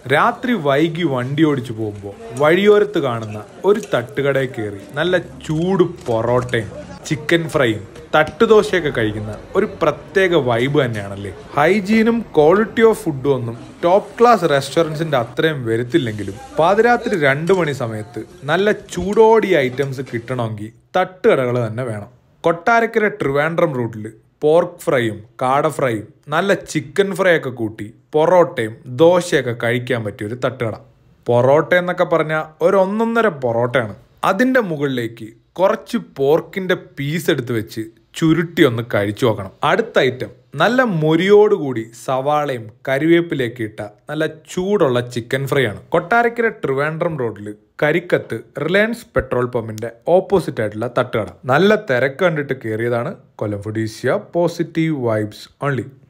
രാത്രി വൈകി വണ്ടി ഓടിച്ചു പോകുമ്പോൾ വഴിയോരത്ത് കാണുന്ന ഒരു തട്ടുകടയിൽ കയറി നല്ല ചൂട് പൊറോട്ടയും ചിക്കൻ ഫ്രൈയും തട്ടുദോശയൊക്കെ കഴിക്കുന്ന ഒരു പ്രത്യേക വൈബ് തന്നെയാണല്ലേ ഹൈജീനും ക്വാളിറ്റി ഓഫ് ഫുഡും ഒന്നും ടോപ്പ് ക്ലാസ് റെസ്റ്റോറൻറ്റ്സിന്റെ അത്രയും വരുത്തില്ലെങ്കിലും പാതിരാത്രി രണ്ടു മണി സമയത്ത് നല്ല ചൂടോടിയ ഐറ്റംസ് കിട്ടണമെങ്കിൽ തട്ടുകടകൾ തന്നെ വേണം കൊട്ടാരക്കര ട്രിവാൻഡ്രം റൂട്ടിൽ പോർക്ക് ഫ്രൈയും കാട ഫ്രൈയും നല്ല ചിക്കൻ ഫ്രൈ ഒക്കെ കൂട്ടി പൊറോട്ടയും ദോശയൊക്കെ കഴിക്കാൻ പറ്റിയ ഒരു തട്ടുകട പൊറോട്ട എന്നൊക്കെ പറഞ്ഞാൽ ഒരു ഒന്നൊന്നര പൊറോട്ടയാണ് അതിൻ്റെ മുകളിലേക്ക് കുറച്ച് പോർക്കിൻ്റെ പീസ് എടുത്ത് വെച്ച് ചുരുട്ടി ഒന്ന് കഴിച്ചു നോക്കണം അടുത്ത ഐറ്റം നല്ല മൊരിയോടുകൂടി സവാളയും കറിവേപ്പിലേക്ക് ഇട്ട നല്ല ചൂടുള്ള ചിക്കൻ ഫ്രൈ ആണ് കൊട്ടാരക്കര ട്രിവാൻഡ്രം റോഡിൽ കരിക്കത്ത് റിലയൻസ് പെട്രോൾ പമ്പിന്റെ ഓപ്പോസിറ്റ് ആയിട്ടുള്ള തട്ടുകട നല്ല തിരക്ക് കണ്ടിട്ട് കയറിയതാണ് കൊല്ലം ഫുഡീഷ്യ പോസിറ്റീവ് വൈബ്സ് ഓൺലി